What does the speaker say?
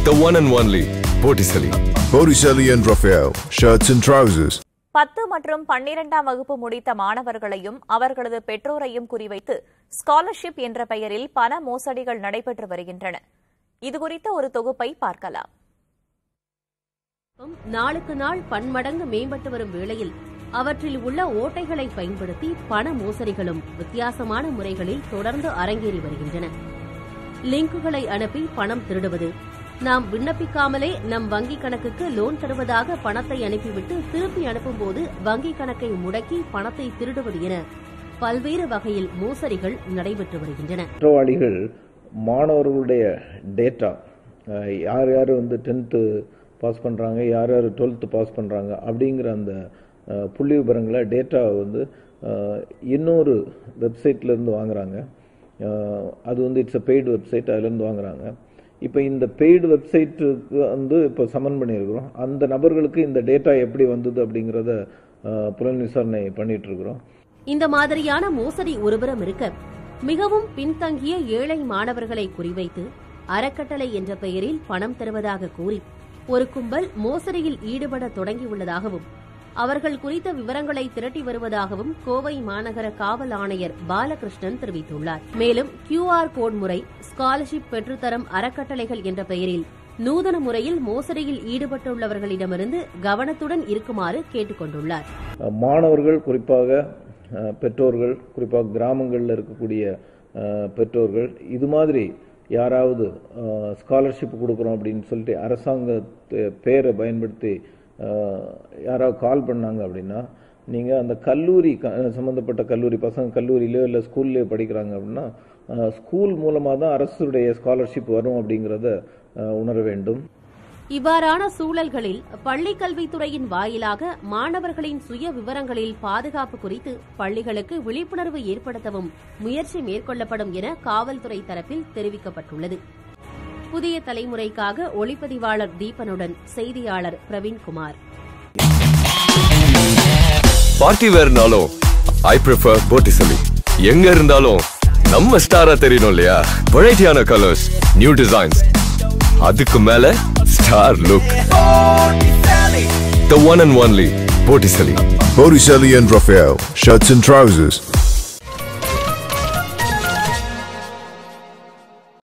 The one and only Botticelli. Botticelli and Raphael, shirts and trousers. பத்து மற்றும் பன்னிரெண்டாம் வகுப்பு முடித்த மாணவர்களையும் அவர்களது பெற்றோரையும் குறிவைத்து ஸ்காலர்ஷிப் என்ற பெயரில் பண மோசடிகள் நடைபெற்று வருகின்றன இதுகுறித்த ஒரு தொகுப்பை பார்க்கலாம் நாளுக்கு நாள் பன்மடங்கு மேம்பட்டு வரும் வேளையில் அவற்றில் உள்ள ஓட்டைகளை பயன்படுத்தி பண மோசடிகளும் வித்தியாசமான முறைகளில் தொடர்ந்து அரங்கேறி வருகின்றன லிங்குகளை அனுப்பி பணம் திருடுவது நாம் விண்ணப்பிக்காமலே நம் வங்கிக் கணக்குக்கு லோன் தருவதாக பணத்தை அனுப்பிவிட்டு திருப்பி அனுப்பும்போது வங்கிக் கணக்கை முடக்கி பணத்தை திருடுவது என பல்வேறு வகையில் மோசடிகள் நடைபெற்று வருகின்றன குற்றவாளிகள் மாணவர்களுடைய டேட்டா யார் யார் வந்து டென்த்து பாஸ் பண்ணுறாங்க யார் யார் டுவெல்த்து பாஸ் பண்ணுறாங்க அப்படிங்கிற அந்த அஹ், புள்ளி விவரங்களை டேட்டாவை வந்து அஹ், இன்னொரு வெப்சைட்லேருந்து வாங்குறாங்க அஹ், அது வந்து இட்ஸ் அ பெய்டு வெப்சைட் அதுலேருந்து வாங்குறாங்க இப்போ இந்த பெய்டு வெப்சைட்டுக்கு வந்து இப்போ சமன் பண்ணியிருக்கிறோம் அந்த நபர்களுக்கு இந்த டேட்டா எப்படி வந்தது அப்படிங்கிறத அஹ், புலன் விசாரணை பண்ணிட்டு இருக்கிறோம் இந்த மாதிரியான மோசடி ஒருபுறம் இருக்க மிகவும் பின்தங்கிய ஏழை மாணவர்களை குறிவைத்து அறக்கட்டளை என்ற பெயரில் பணம் தருவதாக கூறி ஒரு கும்பல் மோசடியில் ஈடுபட தொடங்கியுள்ளதாகவும் அவர்கள் குறித்த விவரங்களை திரட்டி வருவதாகவும் கோவை மாநகர காவல் ஆணையர் பாலகிருஷ்ணன் தெரிவித்துள்ளார் மேலும் கியூஆர் கோட் முறை ஸ்காலர்ஷிப் பெற்றுத்தரும் அறக்கட்டளைகள் என்ற பெயரில் நூதன முறையில் மோசடியில் ஈடுபட்டுள்ளவர்களிடமிருந்து கவனத்துடன் இருக்குமாறு கேட்டுக் கொண்டுள்ளார் மாணவர்கள் குறிப்பாக அஹ், பெற்றோர்கள் குறிப்பாக கிராமங்களில் இருக்கக்கூடிய அஹ், பெற்றோர்கள் இது மாதிரி யாராவது ஸ்காலர்ஷிப் கொடுக்குறோம் அப்படின்னு சொல்லிட்டு அரசாங்க பேரை பயன்படுத்தி அஹ், யாராவது கால் பண்ணாங்க அப்படின்னா நீங்கள் அந்த கல்லூரி க- சம்பந்தப்பட்ட கல்லூரி பசங்க கல்லூரியிலையோ இல்லை ஸ்கூல்லையோ படிக்கிறாங்க அப்படின்னா அஹ், ஸ்கூல் மூலமாக தான் அரசுடைய ஸ்காலர்ஷிப் வரும் அப்படிங்கிறத அஹ், உணர வேண்டும் இவ்வாறான சூழல்களில் பள்ளிக் கல்வித்துறையின் வாயிலாக மாணவர்களின் சுய விவரங்களில் பாதுகாப்பு குறித்து பள்ளிகளுக்கு விழிப்புணர்வு ஏற்படுத்தவும் முயற்சி மேற்கொள்ளப்படும் என காவல்துறை தரப்பில் தெரிவிக்கப்பட்டுள்ளது புதிய தலைமுறைக்காக ஒளிப்பதிவாளர் தீபனுடன் செய்தியாளர் பிரவீன்குமார் பார்ட்டி வேர்னாலும் ஐ ப்ரிஃபர் Botticelli. எங்க இருந்தாலும் நம்ம ஸ்டாரா தெரியணும் இல்லையா வெரைட்டியான கலர்ஸ் நியூ டிசைன்ஸ் அதுக்கு மேல star look The one and only Botticelli. Botticelli and Raphael, shirts and trousers.